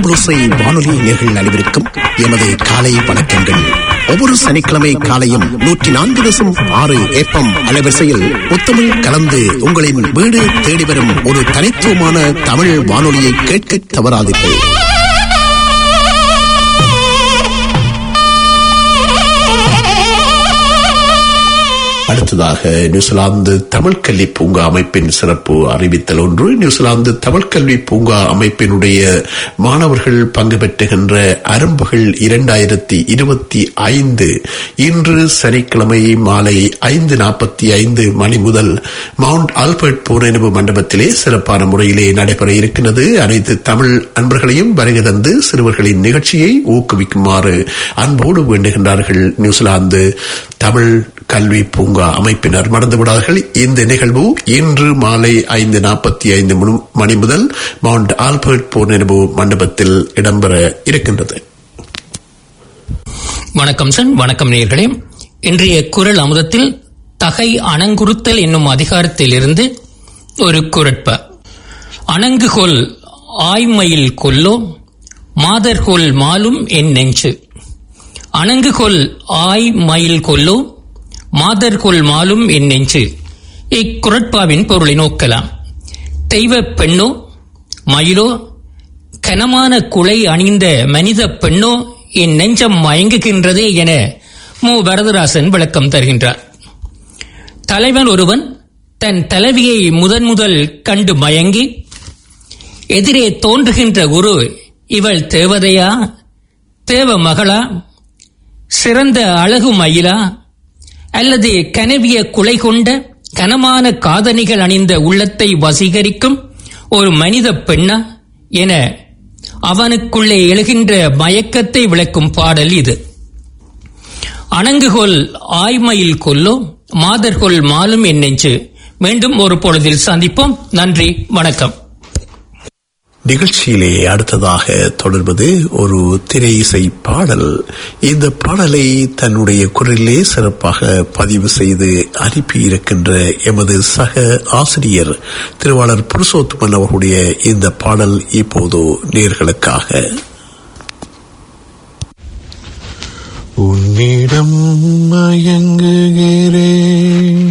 தமிழோசை வானொலி நேர்கள் அனைவருக்கும் எமது காலை வணக்கங்கள் ஒவ்வொரு சனிக்கிழமை காலையும் நூற்றி நான்கு தசம் ஆறு ஏப்பம் அலைவரிசையில் முத்தமிழ் கலந்து உங்களின் வீடு தேடி வரும் ஒரு தனித்துவமான தமிழ் வானொலியை கேட்க தவறாதீர்கள் அடுத்ததாக நியூசிலாந்து தமிழ் கல்வி பூங்கா அமைப்பின் சிறப்பு அறிவித்தல் ஒன்று நியூசிலாந்து தமிழ் கல்வி பூங்கா அமைப்பினுடைய மாணவர்கள் பங்கு பெற்றுகின்ற அரும்புகள் இரண்டாயிரத்தி இருபத்தி ஐந்து இன்று சனிக்கிழமை மாலை ஐந்து நாற்பத்தி ஐந்து மணி முதல் மவுண்ட் ஆல்பர்ட் பூரணிவு மண்டபத்திலே சிறப்பான முறையிலே நடைபெற இருக்கின்றது அனைத்து தமிழ் அன்பர்களையும் வருகை தந்து சிறுவர்களின் நிகழ்ச்சியை ஊக்குவிக்குமாறு அன்போடு வேண்டுகின்றார்கள் நியூசிலாந்து தமிழ் கல்வி பூங்கா அமைப்பினர் மறந்துவிடார்கள் இந்த நிகழ்வு இன்று மாலை ஐந்து நாற்பத்தி ஐந்து மணி முதல் மவுண்ட் ஆல்பர்ட் பூர்ணினபு மண்டபத்தில் இடம்பெற இருக்கின்றது வணக்கம் சன் வணக்கம் நேர்களே இன்றைய குரல் அமுதத்தில் தகை அணங்குறுத்தல் என்னும் அதிகாரத்தில் இருந்து ஒரு குரட்ப அணங்குகொல் ஆய்மயில் கொல்லோ மாதர்கொல் மாலும் என் நெஞ்சு அணங்குகொல் ஆய் மயில் கொல்லோ மாதர்கொல் மாலும் என் நெஞ்சு இக்குரட்பாவின் பொருளை நோக்கலாம் தெய்வ பெண்ணோ மயிலோ கனமான குலை அணிந்த மனித பெண்ணோ என் நெஞ்சம் மயங்குகின்றதே என மு வரதராசன் விளக்கம் தருகின்றார் தலைவன் ஒருவன் தன் தலைவியை முதன் முதல் கண்டு மயங்கி எதிரே தோன்றுகின்ற குரு இவள் தேவதையா தேவ மகளா சிறந்த அழகு மயிலா அல்லது கனவிய குலை கொண்ட கனமான காதணிகள் அணிந்த உள்ளத்தை வசீகரிக்கும் ஒரு மனித பெண்ணா என அவனுக்குள்ளே எழுகின்ற மயக்கத்தை விளக்கும் பாடல் இது அணங்குகொல் ஆய்மையில் கொல்லோ மாதர்கொல் மாலும் என் நெஞ்சு மீண்டும் ஒரு பொழுதில் சந்திப்போம் நன்றி வணக்கம் நிகழ்ச்சியிலே அடுத்ததாக தொடர்வது ஒரு திரை இசை பாடல் இந்த பாடலை தன்னுடைய குரலிலே சிறப்பாக பதிவு செய்து அனுப்பியிருக்கின்ற எமது சக ஆசிரியர் திருவாளர் புருஷோத்தமன் அவர்களுடைய இந்த பாடல் இப்போது நேர்களுக்காக உன்னிடம் மயங்குகிறேன்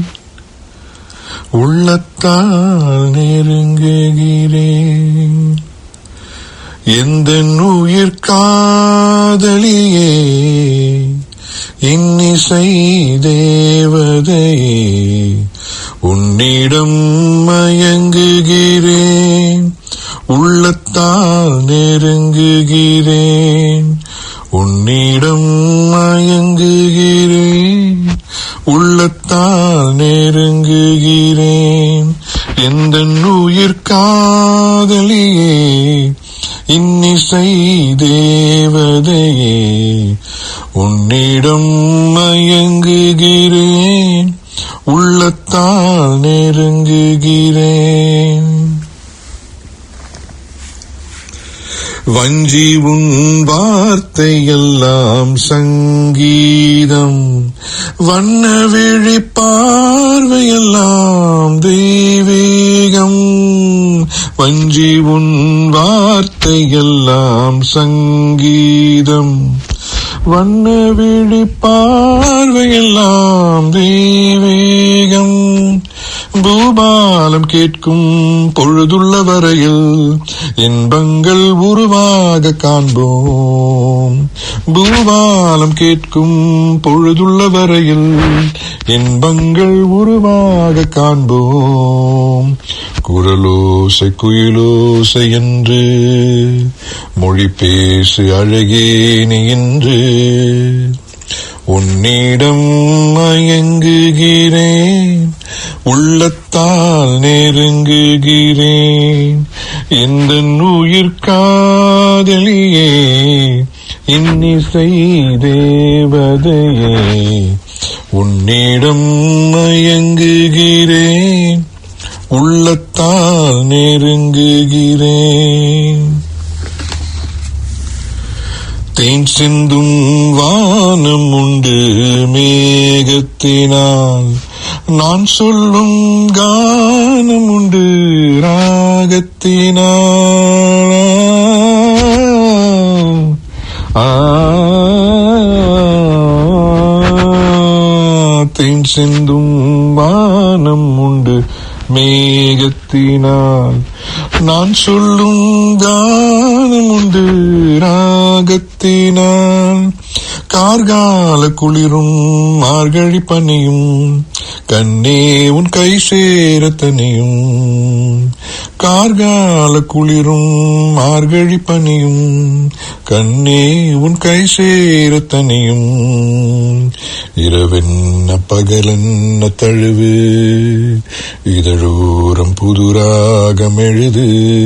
உள்ளத்தால் நெருங்குகிறேன் எந்த உயிர் காதலியே இன்னிசை தேவதையே உன்னிடம் மயங்குகிறேன் உள்ளத்தால் நெருங்குகிறேன் உன்னிடம் மயங்குகிறேன் உள்ளத்தால் நெருங்குகிறேன் எந்த உயிர் காதலியே இன்னிசை தேவதையே உன்னிடம் மயங்குகிறேன் உள்ளத்தால் நெருங்குகிறேன் வஞ்சி உன் வார்த்தையெல்லாம் சங்கீதம் வண்ண விழி பார்வையெல்லாம் தெய்வீகம் வஞ்சி உன் வார்த்தையெல்லாம் சங்கீதம் வண்ண விழி பார்வையெல்லாம் தெய்வீகம் பூபாலம் கேட்கும் பொழுதுள்ள வரையில் இன்பங்கள் உருவாக காண்போம் பூபாலம் கேட்கும் பொழுதுள்ள வரையில் இன்பங்கள் உருவாக காண்போம் குரலோசை குயிலோசை என்று மொழி பேசு அழகே நீ என்று உன்னிடம் மயங்குகிறேன் உள்ளத்தால் நெருங்குகிறேன் இந்த உயிர் காதலியே இன்னிசை தேவதையே உன்னிடம் மயங்குகிறேன் உள்ளத்தால் நெருங்குகிறேன் தேன் சிந்தும் வானம் உண்டு மேகத்தினால் நான் சொல்லும் கானம் உண்டு ராகத்தினால் சிந்தும் வானம் உண்டு மேகத்தினால் நான் சொல்லும் தானம் உண்டு ராகத்தினால் கார்கால குளிரும் மார்கழி பனியும் கண்ணே உன் கை சேர தனியும் கார்கால குளிரும் மார்கழி பனியும் கண்ணே உன் கை சேர தனியும் இரவென்ன பகலென்ன தழுவு இதழூரம் புதுராகம் எழுது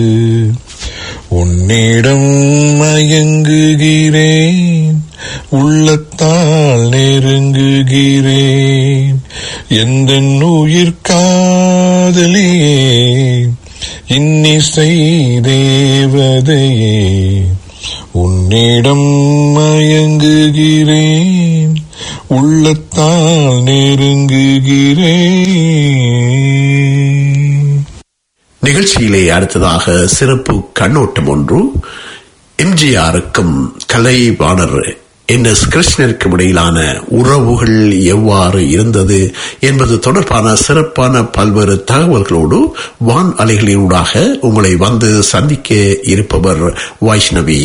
உன்னிடம் மயங்குகிறேன் உள்ளத்தால் நெருங்குகிறேன் எந்த உயிர் காதலியே இன்னிசை தேவதையே உன்னிடம் மயங்குகிறேன் உள்ளத்தால் நெருங்குகிறேன் நிகழ்ச்சியிலே அடுத்ததாக சிறப்பு கண்ணோட்டம் ஒன்று எம்ஜிஆருக்கும் கலைவாணர் என் எஸ் கிருஷ்ணருக்கும் இடையிலான உறவுகள் எவ்வாறு இருந்தது என்பது தொடர்பான சிறப்பான பல்வேறு தகவல்களோடு வான் அலைகளினூடாக உங்களை வந்து சந்திக்க இருப்பவர் வைஷ்ணவி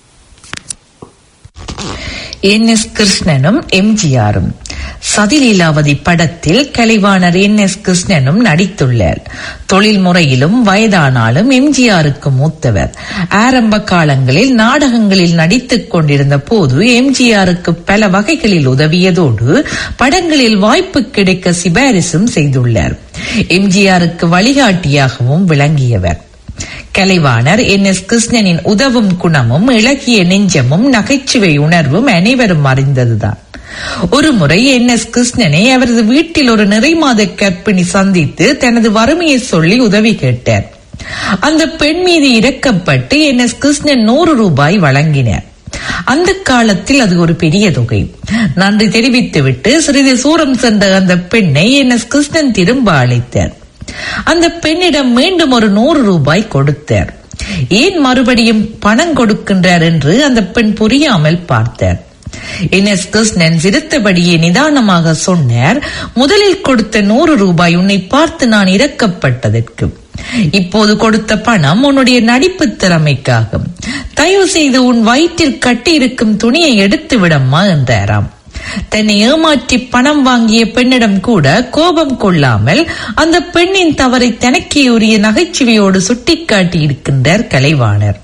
என் எஸ் கிருஷ்ணனும் எம்ஜிஆரும் சதிலீலாவதி படத்தில் கலைவாணர் என் எஸ் கிருஷ்ணனும் நடித்துள்ளார் தொழில் முறையிலும் வயதானாலும் எம்ஜிஆருக்கு மூத்தவர் ஆரம்ப காலங்களில் நாடகங்களில் நடித்துக் கொண்டிருந்த போது எம்ஜிஆருக்கு பல வகைகளில் உதவியதோடு படங்களில் வாய்ப்பு கிடைக்க சிபாரிசும் செய்துள்ளார் எம்ஜிஆருக்கு வழிகாட்டியாகவும் விளங்கியவர் கலைவாணர் என் எஸ் கிருஷ்ணனின் உதவும் குணமும் இளகிய நெஞ்சமும் நகைச்சுவை உணர்வும் அனைவரும் அறிந்ததுதான் ஒருமுறை என் எஸ் கிருஷ்ணனை அவரது வீட்டில் ஒரு நிறைமாத கற்பிணி சந்தித்து தனது வறுமையை சொல்லி உதவி கேட்டார் அந்த பெண் மீது இறக்கப்பட்டு என் எஸ் கிருஷ்ணன் நூறு ரூபாய் வழங்கினார் அந்த காலத்தில் அது ஒரு பெரிய தொகை நன்றி தெரிவித்துவிட்டு சிறிது தூரம் சென்ற அந்த பெண்ணை என் எஸ் கிருஷ்ணன் திரும்ப அழைத்தார் அந்த பெண்ணிடம் மீண்டும் ஒரு நூறு ரூபாய் கொடுத்தார் ஏன் மறுபடியும் பணம் கொடுக்கின்றார் என்று அந்த பெண் புரியாமல் பார்த்தார் என் எஸ் கிருஷ்ணன் சிரித்தபடியே நிதானமாக சொன்னார் முதலில் கொடுத்த நூறு ரூபாய் உன்னை பார்த்து நான் இறக்கப்பட்டதற்கு இப்போது கொடுத்த பணம் உன்னுடைய நடிப்பு திறமைக்காகும் தயவு செய்து உன் வயிற்றில் கட்டியிருக்கும் துணியை எடுத்து விடம்மா என்றாராம் தன்னை ஏமாற்றி பணம் வாங்கிய பெண்ணிடம் கூட கோபம் கொள்ளாமல் அந்த பெண்ணின் தவறை தனக்கே உரிய நகைச்சுவையோடு சுட்டிக்காட்டி இருக்கின்றார் கலைவாணர்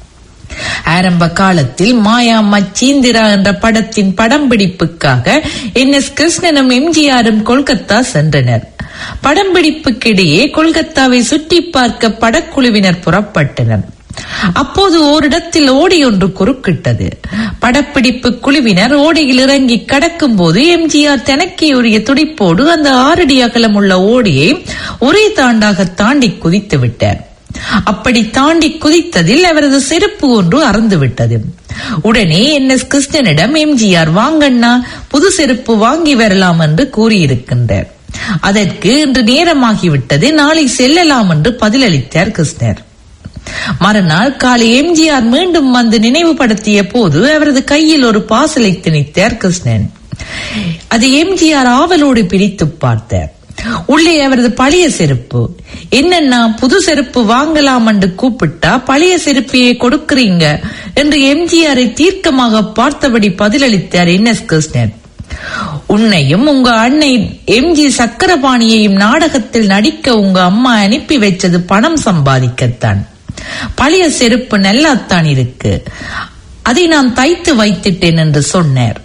ஆரம்ப காலத்தில் மாயா மச்சீந்திரா என்ற படத்தின் படம் பிடிப்புக்காக என் எஸ் கிருஷ்ணனும் எம்ஜிஆரும் கொல்கத்தா சென்றனர் படம் பிடிப்புக்கிடையே கொல்கத்தாவை சுற்றி பார்க்க படக்குழுவினர் புறப்பட்டனர் அப்போது ஓரிடத்தில் ஓடி ஒன்று குறுக்கிட்டது படப்பிடிப்பு குழுவினர் ஓடையில் இறங்கி கடக்கும் போது எம்ஜிஆர் தனக்கே உரிய துடிப்போடு அந்த ஆறடி அகலம் உள்ள ஓடியை ஒரே தாண்டாக தாண்டி குதித்து விட்டார் அப்படி தாண்டி குதித்ததில் அவரது செருப்பு ஒன்று அறந்து விட்டது உடனே என் எஸ் கிருஷ்ணனிடம் எம்ஜிஆர் வாங்கண்ணா புது செருப்பு வாங்கி வரலாம் என்று கூறியிருக்கின்றார் அதற்கு இன்று நேரமாகிவிட்டது நாளை செல்லலாம் என்று பதிலளித்தார் கிருஷ்ணர் மறுநாள் காலை எம்ஜிஆர் மீண்டும் வந்து நினைவுபடுத்திய போது அவரது கையில் ஒரு பாசலை திணித்தார் கிருஷ்ணன் அது எம்ஜிஆர் ஆவலோடு பிரித்து பார்த்தார் உள்ளே அவரது பழைய செருப்பு என்னன்னா புது செருப்பு வாங்கலாம் என்று கூப்பிட்டா பழைய செருப்பையே கொடுக்கிறீங்க என்று எம்ஜிஆரை தீர்க்கமாக பார்த்தபடி பதிலளித்தார் என் எஸ் கிருஷ்ணன் உன்னையும் உங்க அன்னை எம்ஜி சக்கரபாணியையும் நாடகத்தில் நடிக்க உங்க அம்மா அனுப்பி வச்சது பணம் சம்பாதிக்கத்தான் பழைய செருப்பு நல்லாத்தான் இருக்கு அதை நான் தைத்து வைத்திட்டேன் என்று சொன்னார்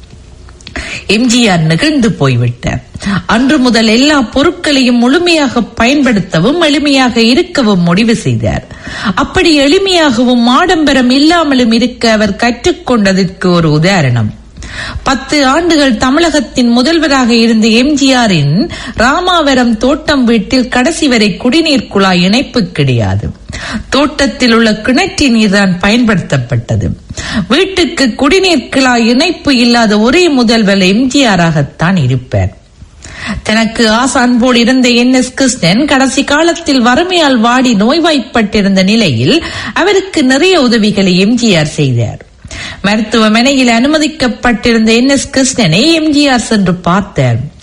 எம்ஜிஆர் நெகிழ்ந்து போய்விட்டார் அன்று முதல் எல்லா பொருட்களையும் முழுமையாக பயன்படுத்தவும் எளிமையாக இருக்கவும் முடிவு செய்தார் அப்படி எளிமையாகவும் ஆடம்பரம் இல்லாமலும் இருக்க அவர் கற்றுக்கொண்டதற்கு ஒரு உதாரணம் பத்து ஆண்டுகள் தமிழகத்தின் முதல்வராக இருந்த எம்ஜிஆரின் ராமாவரம் தோட்டம் வீட்டில் கடைசி வரை குடிநீர் குழாய் இணைப்பு கிடையாது தோட்டத்தில் உள்ள கிணற்று நீர் தான் பயன்படுத்தப்பட்டது வீட்டுக்கு குடிநீர் குழாய் இணைப்பு இல்லாத ஒரே முதல்வர் எம்ஜிஆராகத்தான் இருப்பார் தனக்கு ஆசான் போல் இருந்த என் எஸ் கிருஷ்ணன் கடைசி காலத்தில் வறுமையால் வாடி நோய்வாய்ப்பட்டிருந்த நிலையில் அவருக்கு நிறைய உதவிகளை எம்ஜிஆர் செய்தார் மருத்துவமனையில் அனுமதிக்கப்பட்டிருந்த என் எஸ் கிருஷ்ணனை எம்ஜிஆர் சென்று பார்த்தார்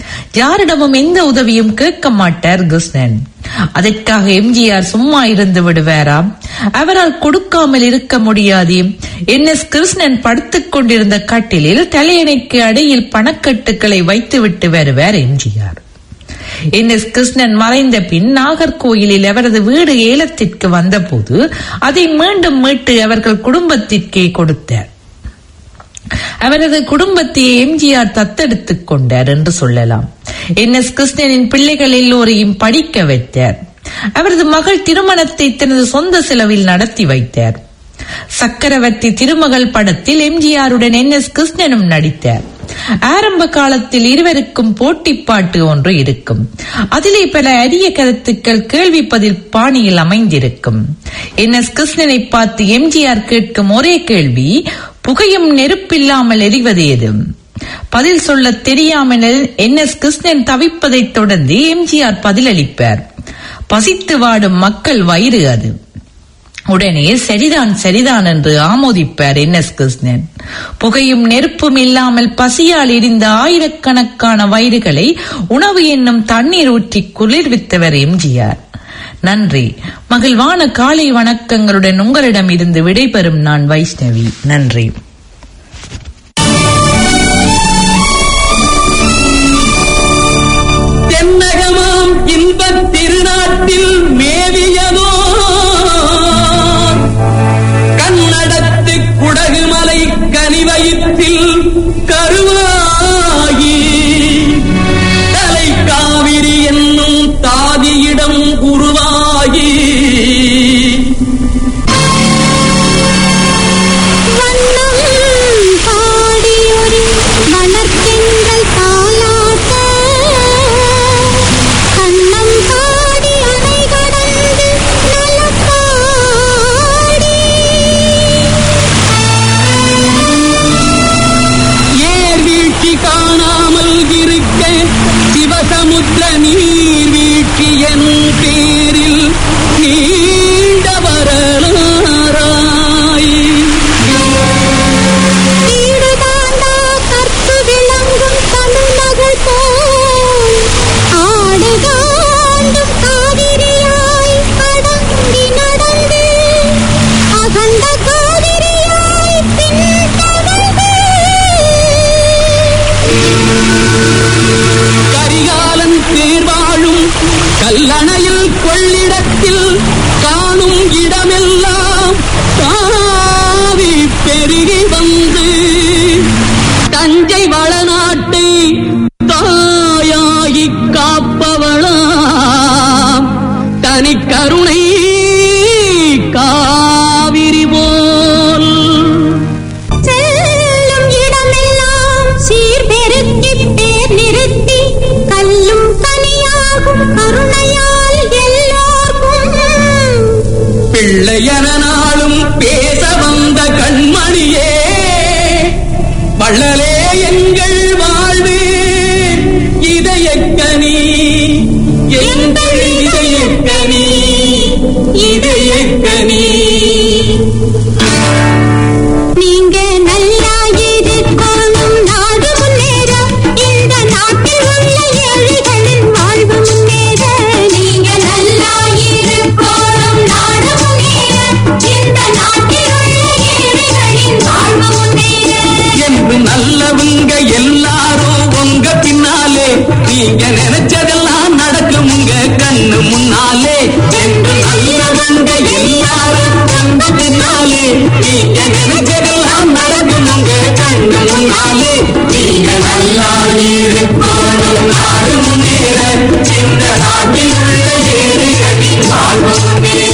யாரிடமும் எந்த உதவியும் கேட்க மாட்டார் கிருஷ்ணன் அதற்காக எம்ஜிஆர் சும்மா இருந்து விடுவாராம் அவரால் கொடுக்காமல் இருக்க முடியாது என் எஸ் கிருஷ்ணன் படுத்துக் கொண்டிருந்த கட்டிலில் தலையணைக்கு அடியில் பணக்கட்டுக்களை வைத்துவிட்டு வருவார் எம்ஜிஆர் என் எஸ் கிருஷ்ணன் மறைந்த பின் நாகர்கோயிலில் அவரது வீடு ஏலத்திற்கு வந்தபோது அதை மீண்டும் மீட்டு அவர்கள் குடும்பத்திற்கே கொடுத்தார் அவரது குடும்பத்தை எம்ஜிஆர் தத்தெடுத்துக் கொண்டார் என்று சொல்லலாம் என் எஸ் கிருஷ்ணனின் பிள்ளைகள் எல்லோரையும் படிக்க வைத்தார் அவரது மகள் திருமணத்தை தனது சொந்த செலவில் நடத்தி வைத்தார் சக்கரவர்த்தி திருமகள் படத்தில் எம்ஜிஆருடன் என் எஸ் கிருஷ்ணனும் நடித்தார் ஆரம்ப காலத்தில் இருவருக்கும் போட்டி பாட்டு ஒன்று இருக்கும் அதிலே பல அரிய கருத்துக்கள் கேள்வி பதில் பாணியில் அமைந்திருக்கும் என் எஸ் கிருஷ்ணனை பார்த்து எம்ஜிஆர் கேட்கும் ஒரே கேள்வி புகையும் நெருப்பில்லாமல் எரிவது எது பதில் சொல்ல தெரியாமல் என் எஸ் கிருஷ்ணன் தவிப்பதைத் தொடர்ந்து எம்ஜிஆர் பதிலளிப்பார் பசித்து வாடும் மக்கள் வயிறு அது உடனே சரிதான் சரிதான் என்று ஆமோதிப்பார் என் எஸ் கிருஷ்ணன் புகையும் நெருப்பும் இல்லாமல் பசியால் எரிந்த ஆயிரக்கணக்கான வயிறுகளை உணவு என்னும் தண்ணீர் ஊற்றி குளிர்வித்தவர் எம்ஜிஆர் நன்றி மகிழ்வான காலை வணக்கங்களுடன் உங்களிடம் இருந்து விடைபெறும் நான் வைஷ்ணவி நன்றி தென்னகமாம் இன்பத் திருநாட்டில் மேவியதோ கண்ணடத்து குடகுமலை கனிவயிற்றில் கருவாகி தலை காவிரி என்னும் தாதியிடம் உருவாகி வண்ணம் பாடியொரு மணற்கெங்கள் தாலாட்ட கண்ணம் பாடி அணை கடந்து நலப்பாடி ஏர் வீழ்ச்சி காணாமல் இருக்க சிவசமுத்திர நீர் வீழ்ச்சி என் பேரில் நீண்ட வரலாறாய் வீடு தாண்டா கற்பு விளங்கும் தமிழ்மகள் போல் ஆடு காண்டும் காவிரியாய் அடங்கி நடந்து அகண்ட காவிரியாய் பின் கரிகாலன் தேர்வாழும் கல்லணையில் கொள்ளிடத்தில் காணும் இடமெல்லாம் தாவி பெருகி வந்து தஞ்சை வளநாட்டை தாயாகி காப்பவளாம் தனி கருணை காவிரி போல் செல்லும் இடமெல்லாம் சீர்பெருக்கி பேர் நிறுத்தி கல்லும் கனியாகும் கருணையால் எல்லோர்க்கும் பிள்ளையன நாளும் பேச வந்த கண்மணியே வள்ளலே எங்கள் வாழ்வு இதயக்கனி எங்கள் இதயக்கனி இதயக்கனி நீங்க நல்லா இருக்கணும் நாடு முன்னேற இந்த நாட்டில் உள்ள ஏழைகளின் வாழ்வு முன்னேற நீங்க நல்லா இருக்கணும் நாடு முன்னேற இந்த நாட்டில் உள்ள ஏழைகளின் வாழ்வு முன்னேற என்று நல்லவங்க எல்லாரும் உங்க பின்னாலே நீங்க நினைச்சதெல்லாம் நடக்கும் உங்க கண்ணு முன்னாலே என்று நல்லவங்க எல்லாரும் உங்க பின்னாலே நீங்க நினைச்சதெல்லாம் நடக்கும் உங்க கண்ணு முன்னாலே நீங்க நல்லா இருக்கணும் நாடு முன்னேற இந்த நாட்டில் உள்ள ஏழைகளின் வாழ்வு முன்னேற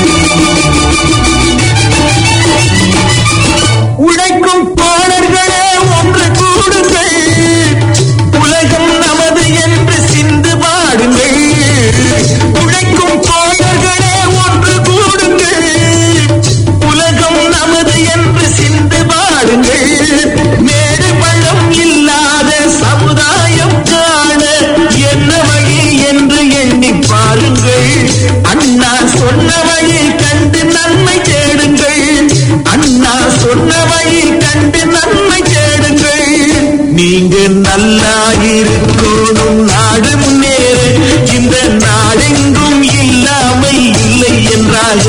உழைக்கும் தோழர்களே நீங்க நல்லா இருக்கணும் நாடு முன்னேற இந்த நாடெங்கும் இல்லாமல் இல்லை என்றாக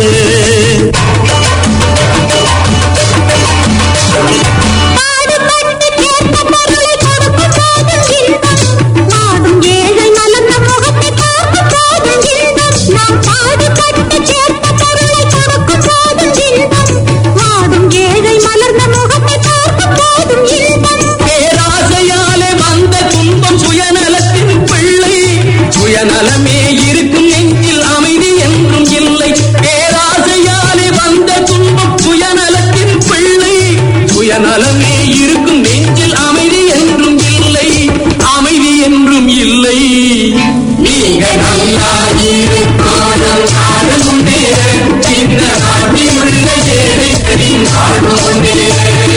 பாடுபட்டு கேட்ட பொருளை கொடுக்கும் போதும் இன்பம் நாடும் ஏழை மலர்ந்த முகத்தை பார்க்கும் போதும் இன்பம் நாம் பாடுபட்டு கேட்ட பொருளை கொடுக்கும் போதும் இன்பம் நாடும் ஏழை மலர்ந்த முகத்தை பார்க்கும் போதும் இன்பம் பேராசையாலே வந்த துன்பம் சுயநலத்தின் பிள்ளை சுயநலமே இருக்கும் நெஞ்சில் அமைதி என்றும் இல்லை பேராசையாலே வந்த துன்பம் சுயநலத்தின் பிள்ளை சுயநலமே இருக்கும் நெஞ்சில் அமைதி என்றும் இல்லை அமைதி என்றும் இல்லை நீங்க நல்லா இருக்கணும் நாடு முன்னேற இந்த நாட்டில் உள்ள ஏழைகளின் நாடு முன்னேற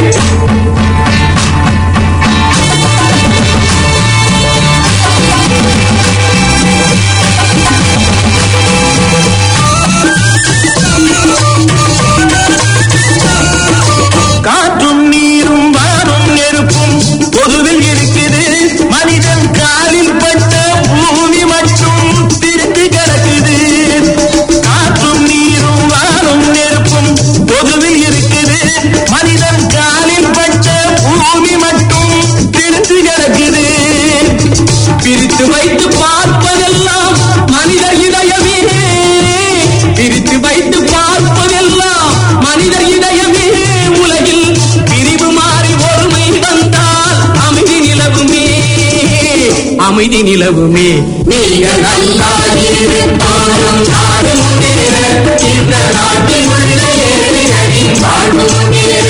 காற்றும் நீரும் வானும் நெருப்பும் பொதுவில் இருக்குது மனிதன் காலில் பட்ட பூமி மட்டும் பிரித்து கிடக்குது காற்றும் நீரும் வானும் நெருப்பும் பொதுவில் இருக்குது மனிதன் காலில் பட்ட பூமி மட்டும் பிரித்து கிடக்குது பிரித்து வைத்து பார்ப்பதெல்லாம் மனித இதயமே பிரித்து வைத்து பார்ப்பதெல்லாம் மனித இதயமே உலகில் பிரிவு மாறி ஒருமை வந்தால் அமைதி நிலவுமே அமைதி நிலவுமே நீங்க நல்லா இருக்கணும் நாடு முன்னேற இந்த நாட்டில் உள்ள ஏழைகளின் வாழ்வு முன்னேற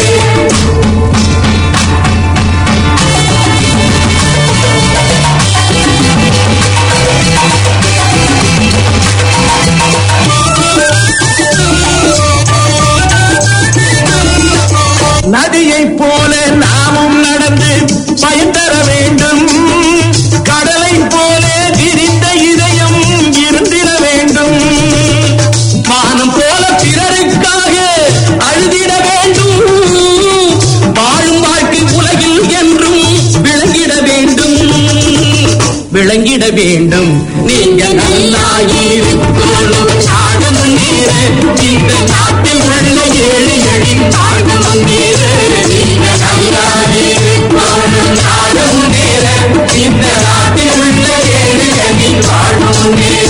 நதியைப் போல நாமும் நடந்து பயன் தர வேண்டும் கடலை போல விரிந்த இதயம் இருந்திட வேண்டும் வானம் போல பிறருக்காக அழுதிட வேண்டும் வாழும் வாழ்க்கை உலகில் என்றும் விளங்கிட வேண்டும் விளங்கிட வேண்டும் நீங்க நல்லா இருக்கணும் நாடு முன்னேற இந்த நாட்டில் உள்ள ஏழைகளின் நாடு முன்னேற நீங்க நல்லா இருக்கணும் நாடு முன்னேற இந்த நாட்டில் உள்ள ஏழைகளின் வாழ்வு முன்னேற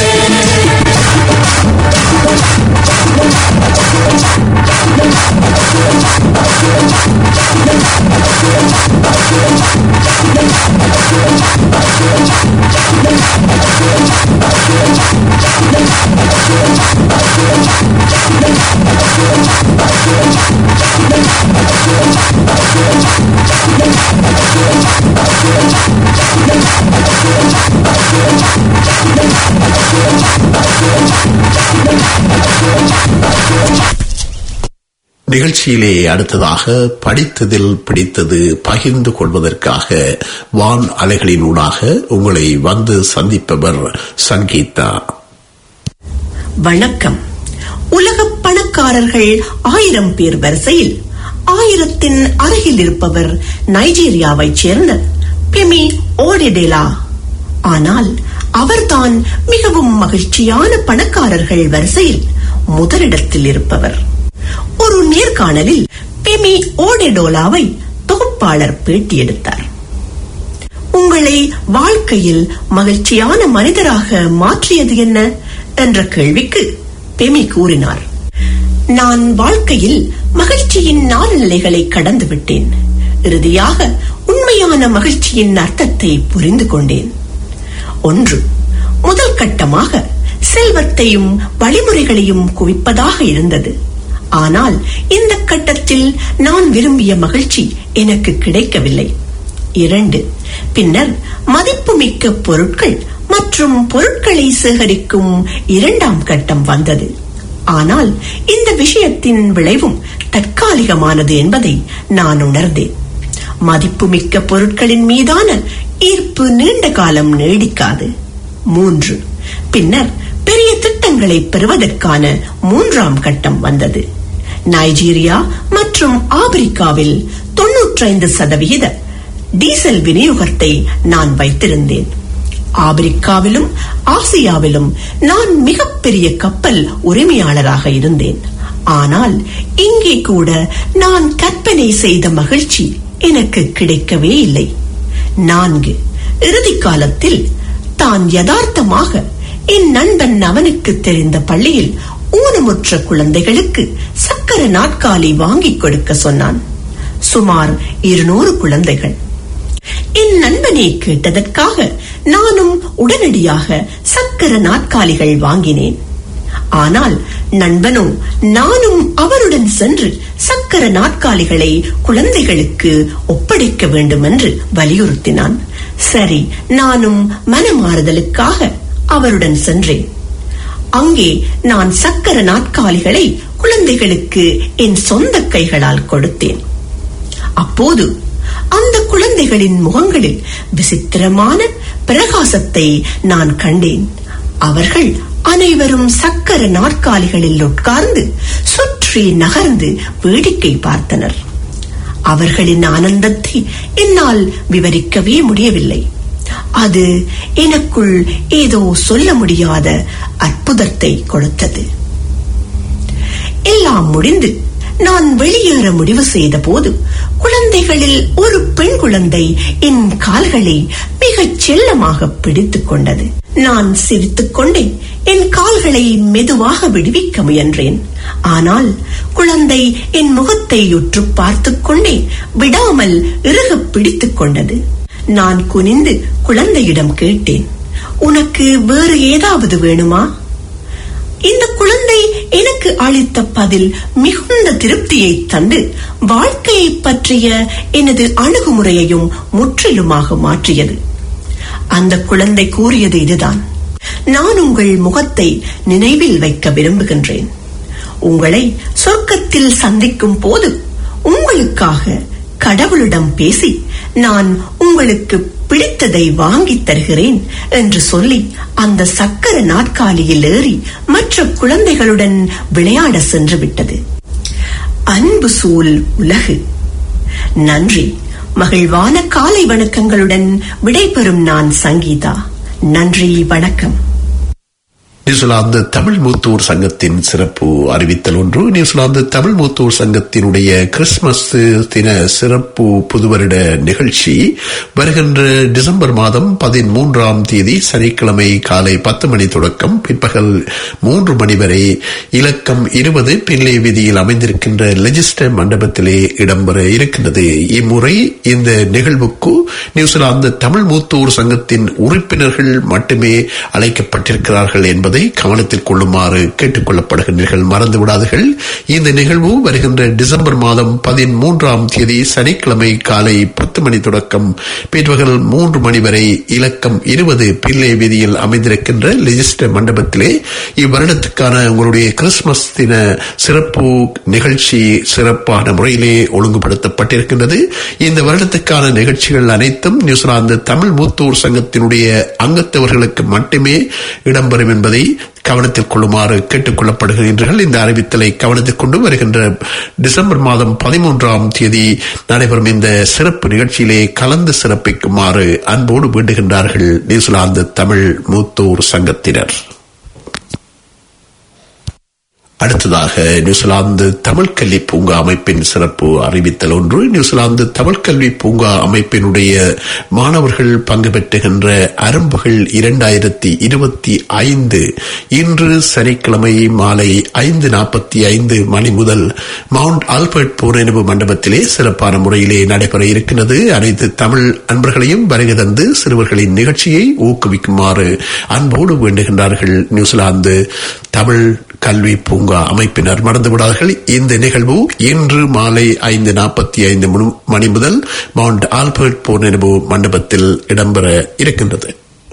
நிகழ்ச்சியிலே அடுத்ததாக படித்ததில் பிடித்தது பகிர்ந்து கொள்வதற்காக வான் அலைகளினூடாக உங்களை வந்து சந்திப்பவர் சங்கீதா வணக்கம் உலக பணக்காரர்கள் ஆயிரம் பேர் வரிசையில் ஆயிரத்தின் அருகில் இருப்பவர் நைஜீரியாவைச் சேர்ந்த பெமி ஓடிடெலா ஆனால் அவர்தான் மிகவும் மகிழ்ச்சியான பணக்காரர்கள் வரிசையில் முதலிடத்தில் இருப்பவர் ஒரு நேர்காணலில் பெமி ஓடெடோலாவை தொகுப்பாளர் பேட்டி எடுத்தார் உங்களை வாழ்க்கையில் மகிழ்ச்சியான மனிதராக மாற்றியது என்ன என்ற கேள்விக்கு பெமி கூறினார் நான் வாழ்க்கையில் மகிழ்ச்சியின் நாலு நிலைகளை கடந்து விட்டேன் இறுதியாக உண்மையான மகிழ்ச்சியின் அர்த்தத்தை புரிந்து கொண்டேன் ஒன்று முதல் கட்டமாக செல்வத்தையும் வழிமுறைகளையும் குவிப்பதாக இருந்தது ஆனால் இந்த கட்டத்தில் நான் விரும்பிய மகிழ்ச்சி எனக்கு கிடைக்கவில்லை இரண்டு பின்னர் மதிப்புமிக்க பொருட்கள் மற்றும் பொருட்களை சேகரிக்கும் இரண்டாம் கட்டம் வந்தது ஆனால் இந்த விஷயத்தின் விளைவும் தற்காலிகமானது என்பதை நான் உணர்ந்தேன் மதிப்புமிக்க பொருட்களின் மீதான ஈர்ப்பு நீண்ட காலம் நீடிக்காது மூன்று பின்னர் பெரிய திட்டங்களை பெறுவதற்கான மூன்றாம் கட்டம் வந்தது நைஜீரியா மற்றும் ஆப்பிரிக்காவில் தொன்னூற்றைந்து சதவிகித டீசல் விநியோகத்தை நான் வைத்திருந்தேன் ஆப்பிரிக்காவிலும் ஆசியாவிலும் நான் மிகப்பெரிய கப்பல் உரிமையாளராக இருந்தேன் ஆனால் இங்கே கூட நான் கற்பனை செய்த மகிழ்ச்சி எனக்கு கிடைக்கவே இல்லை நான்கு இறுதி காலத்தில் தான் யதார்த்தமாக என் நண்பன் அவனுக்கு தெரிந்த பள்ளியில் ஊனமுற்ற குழந்தைகளுக்கு சக்கர நாட்காலி வாங்கிக் கொடுக்க சொன்னான் சுமார் இருநூறு குழந்தைகள் என் நண்பனை கேட்டதற்காக நானும் உடனடியாக சக்கர நாற்காலிகள் வாங்கினேன் ஆனால் நண்பனோ நானும் அவருடன் சென்று சக்கர நாற்காலிகளை குழந்தைகளுக்கு ஒப்படைக்க வேண்டும் என்று வலியுறுத்தினான் சரி நானும் மனமாறுதலுக்காக அவருடன் சென்றேன் அங்கே நான் சக்கர நாற்காலிகளை குழந்தைகளுக்கு என் சொந்த கைகளால் கொடுத்தேன் அப்போது அந்த குழந்தைகளின் முகங்களில் விசித்திரமான பிரகாசத்தை நான் கண்டேன் அவர்கள் அனைவரும் சக்கர நாற்காலிகளில் உட்கார்ந்து சுற்றி நகர்ந்து வேடிக்கை பார்த்தனர் அவர்களின் ஆனந்தத்தை என்னால் விவரிக்கவே முடியவில்லை அது எனக்குள் ஏதோ சொல்ல முடியாத அற்புதத்தை கொடுத்தது எல்லாம் முடிந்து நான் வெளியேற முடிவு செய்த போது குழந்தைகளில் ஒரு பெண் குழந்தை என் கால்களை மிகச் செல்லமாக பிடித்துக் கொண்டது நான் சிரித்துக் கொண்டே என் கால்களை மெதுவாக விடுவிக்க முயன்றேன் ஆனால் குழந்தை என் முகத்தை உற்று பார்த்துக் கொண்டே விடாமல் இறுகப் பிடித்துக் கொண்டது நான் குனிந்து குழந்தையிடம் கேட்டேன் உனக்கு வேறு ஏதாவது வேணுமா இந்த குழந்தை எனக்கு அளித்த பதில் மிகுந்த திருப்தியை தந்து வாழ்க்கையை பற்றிய எனது அணுகுமுறையையும் முற்றிலுமாக மாற்றியது அந்த குழந்தை கூறியது இதுதான் நான் உங்கள் முகத்தை நினைவில் வைக்க விரும்புகின்றேன் உங்களை சொர்க்கத்தில் சந்திக்கும் போது உங்களுக்காக கடவுளிடம் பேசி நான் உங்களுக்கு பிடித்ததை வாங்கித் தருகிறேன் என்று சொல்லி அந்த சக்கர நாற்காலியில் ஏறி மற்ற குழந்தைகளுடன் விளையாட சென்று விட்டது அன்பு சூழ் உலகு நன்றி மகிழ்வான காலை வணக்கங்களுடன் விடைபெறும் நான் சங்கீதா நன்றி வணக்கம் நியூசிலாந்து தமிழ் மூத்தூர் சங்கத்தின் சிறப்பு அறிவித்தல் ஒன்று நியூசிலாந்து தமிழ் மூத்தூர் சங்கத்தினுடைய கிறிஸ்துமஸ் தின சிறப்பு புதுவருட நிகழ்ச்சி வருகின்ற டிசம்பர் மாதம் பதிமூன்றாம் தேதி சனிக்கிழமை காலை பத்து மணி தொடக்கம் பிற்பகல் மூன்று மணி வரை இலக்கம் இருபது பிள்ளை வீதியில் அமைந்திருக்கின்ற லெஜிஸ்டர் மண்டபத்திலே இடம்பெற இருக்கின்றது இம்முறை இந்த நிகழ்வுக்கு நியூசிலாந்து தமிழ் மூத்தூர் சங்கத்தின் உறுப்பினர்கள் மட்டுமே அழைக்கப்பட்டிருக்கிறார்கள் என்பதை கவனத்தில் கொள்ளுமாறு கேட்டுக் கொள்ளப்படுகின்றீர்கள் மறந்து விடாதீர்கள் இந்த நிகழ்வு வருகின்ற டிசம்பர் மாதம் பதிமூன்றாம் தேதி சனிக்கிழமை காலை பத்து மணி தொடக்கம் பிற்பகல் மூன்று மணி வரை இலக்கம் இருபது பிள்ளை வீதியில் அமைந்திருக்கின்ற லெஜிஸ்டர் மண்டபத்திலே இவ்வருடத்துக்கான உங்களுடைய கிறிஸ்துமஸ் தின சிறப்பு நிகழ்ச்சி சிறப்பான முறையிலே ஒழுங்குபடுத்தப்பட்டிருக்கின்றது இந்த வருடத்துக்கான நிகழ்ச்சிகள் அனைத்தும் நியூசிலாந்து தமிழ் மூத்தூர் சங்கத்தினுடைய அங்கத்தவர்களுக்கு மட்டுமே இடம்பெறும் என்பதை கவனத்தில் கொள்ளுமாறு கேட்டுக் கொள்ளப்படுகின்றீர்கள் இந்த அறிவித்தலை கவனத்தில் கொண்டு வருகின்ற டிசம்பர் மாதம் பதிமூன்றாம் தேதி நடைபெறும் இந்த சிறப்பு நிகழ்ச்சியிலே கலந்து சிறப்பிக்குமாறு அன்போடு வேண்டுகின்றார்கள் நியூசிலாந்து தமிழ் மூத்தூர் சங்கத்தினர் அடுத்ததாக நியூசிலாந்து தமிழ் கல்வி பூங்கா அமைப்பின் சிறப்பு அறிவித்தல் ஒன்று நியூசிலாந்து தமிழ் கல்வி பூங்கா அமைப்பினுடைய மாணவர்கள் பங்கு பெற்றுகின்ற அரும்புகள் இரண்டாயிரத்தி இருபத்தி ஐந்து இன்று சனிக்கிழமை மாலை ஐந்து நாற்பத்தி ஐந்து மணி முதல் மவுண்ட் ஆல்பர்ட் பூரணிவு மண்டபத்திலே சிறப்பான முறையிலே நடைபெற இருக்கின்றது அனைத்து தமிழ் அன்பர்களையும் வருகை தந்து சிறுவர்களின் நிகழ்ச்சியை ஊக்குவிக்குமாறு அன்போடு வேண்டுகின்றார்கள் நியூசிலாந்து தமிழ் கல்வி பூங்கா அமைப்பினர் மறந்துவிடார்கள் இந்த நிகழ்வு இன்று மாலை ஐந்து நாற்பத்தி ஐந்து மணி முதல் மவுண்ட் ஆல்பர்ட் பூர்ணிவு மண்டபத்தில் இடம்பெற இருக்கின்றது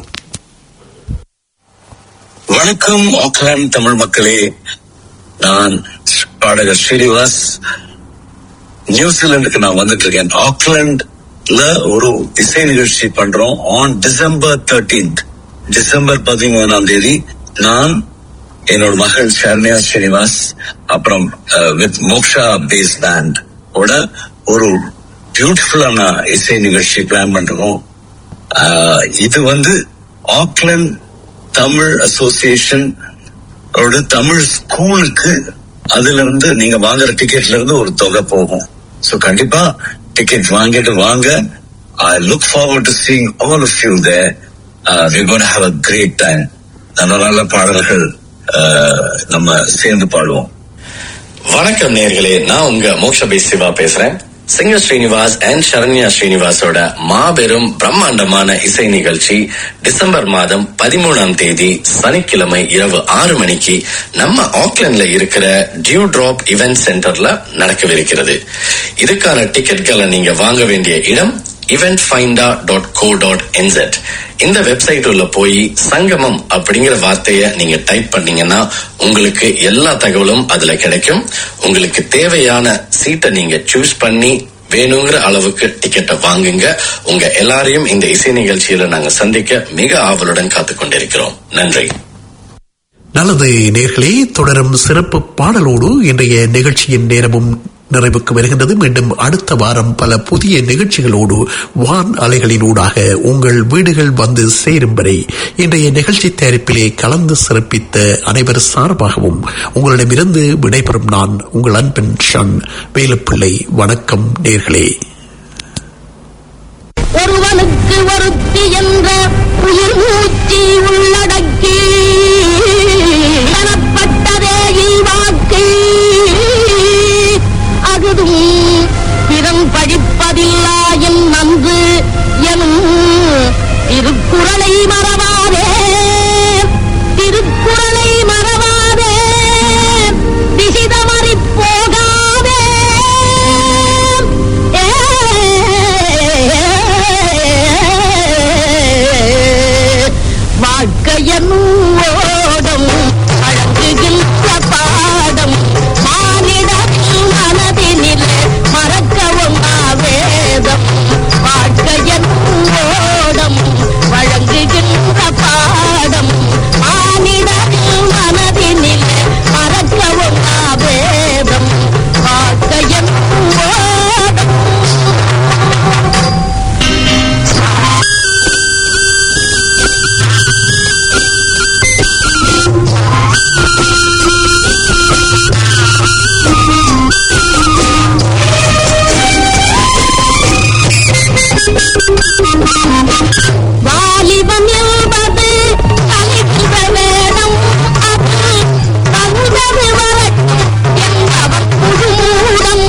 வணக்கம் ஆக்லாந்து தமிழ் மக்களே நான் பாடகர் ஸ்ரீனிவாஸ் நியூசிலாந்துக்கு நான் வந்துட்டு இருக்கேன் ஆக்லாண்ட்ல ஒரு இசை நிகழ்ச்சி பண்றோம் ஆன் டிசம்பர் தேர்டீன்த் டிசம்பர் பதிமூணாம் தேதி நான் என்னோட மகள் சரண்யா ஸ்ரீனிவாஸ் அப்புறம் வித் மோக்ஷா பேஸ் பேண்ட் ஓட ஒரு பியூட்டிஃபுல்லான இசை நிகழ்ச்சி பிளான் பண்றோம் ஆஹ், இது வந்து ஆக்லாந்து தமிழ் அசோசியேஷன் ஒரு தமிழ் ஸ்கூலுக்கு அதுல இருந்து நீங்க வாங்குற டிக்கெட்ல இருந்து ஒரு தொகை போகும் சோ கண்டிப்பா டிக்கெட் வாங்கிட்டு வாங்க I look forward to seeing all of you they we gonna have a great time நல்ல நல்ல பாடல்கள் ஆஹ், நம்ம சேர்ந்து பாடுவோம் வணக்கம் நேர்களே நான் உங்க மோக்ஷபி சிவா பேசுறேன் சிங்கர் ஸ்ரீனிவாஸ் அண்ட் சரண்யா ஸ்ரீனிவாசோட மாபெரும் பிரம்மாண்டமான இசை நிகழ்ச்சி டிசம்பர் மாதம் பதிமூணாம் தேதி சனிக்கிழமை இரவு ஆறு மணிக்கு நம்ம ஆக்லாண்ட்ல இருக்கிற டியூ டிராப் இவென்ட் சென்டர்ல நடக்கவிருக்கிறது இதுக்கான டிக்கெட்களை நீங்க வாங்க வேண்டிய இடம் eventfinder.co.nz டாட் கோ டாட் என்செட் இந்த வெப்சைட் உள்ள போய் சங்கமம் அப்படிங்கிற வார்த்தைய நீங்க டைப் பண்ணீங்கன்னா உங்களுக்கு எல்லா தகவலும் அதுல கிடைக்கும் உங்களுக்கு தேவையான சீட்டை நீங்க சூஸ் பண்ணி வேணுங்கிற அளவுக்கு டிக்கெட்டை வாங்குங்க உங்க எல்லாரையும் இந்த இசை நிகழ்ச்சியில நாங்க சந்திக்க மிக ஆவலுடன் காத்துக் கொண்டிருக்கிறோம் நன்றி நல்லது நேர்களே தொடரும் சிறப்பு பாடலோடு இன்றைய நிகழ்ச்சியின் நேரமும் நிறைவுக்கு வருகின்றது மீண்டும் அடுத்த வாரம் பல புதிய நிகழ்ச்சிகளோடு வான் அலைகளினூடாக உங்கள் வீடுகள் வந்து சேரும் வரை இன்றைய நிகழ்ச்சி தயாரிப்பிலே கலந்து சிறப்பித்த அனைவர் சார்பாகவும் உங்களிடமிருந்து விடைபெறும் நான் உங்கள் அன்பின் ஷன் வேலுப்பிள்ளை வணக்கம் நேர்களே ஒருவனுக்கு ஒருத்தி என்ற உயிர் மூச்சி உள்ளடக்கி எனப்பட்டதே இல்வாக்கு அகுதும் பிறம் படிப்பதில்லா என் நன்று எனும் திருக்குறளை மறவாதே திருக்குறளை மறவாதே திசை தவறிப் போகாதே வாழ்க்கையன் ஓடம் அழகுகின்ற பாடம் மானிட மனதினிலே மறக்கவும் வேதம் வாழ்க்கையன் ஓடம் வழங்குகின்ற பாடம் மானிட மனதினிலே மறக்கவும் வேதம் வாழ்க்கையன் ஓடம் வாலிபம் என்பது கலைக்கிற வேடம் அது தந்தது வரட்டும் என்பவர் குழுமூடம்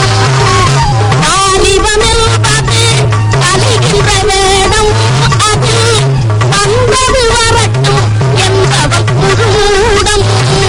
வாலிபம் என்பது கலைக்கின்ற வேடம் அது தந்தது வரட்டும் என்பவர் குழுமூடம்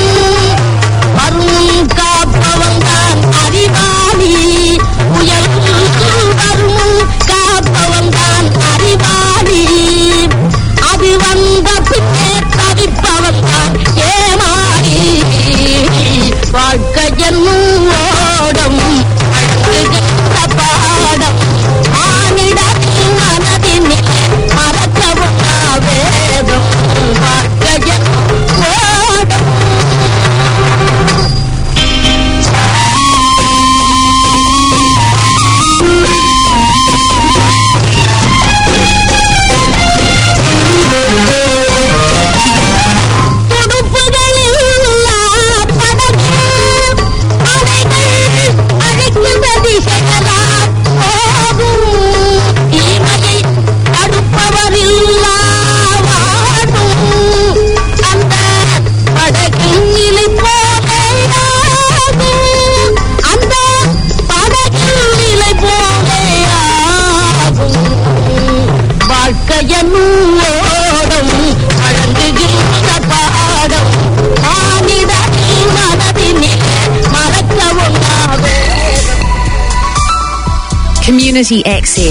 வரும் காப்பவன் தான் அறிவாளி புயல் வரும் காப்பவன் தான் அறிவாளி அது வந்த பின்னே தவிப்பவன் தான் ஏமாறி வாழ்க்கை என்னும் ஓடம் அழகுகின்ற பாடம் மானிடத்தின் மனதினில் மறக்கவும் வேதம் வாழ்க்கை என்னும் ஓடம் துடுப்புகளில்லா படகு அலைகள் அழைக்கின்ற திசைகளால் போகும் தீமையை தடுப்பவரில்லா வாடும் அந்த படகின் நிலை போகையாகும் அந்த படகின் நிலை போகையாகும் வாழ்க்கையனும் ஓடம் வழங்குகின்ற பாடம் மானிடத்தின் மனதினில் மறக்கவும் ஆகும் Community Access.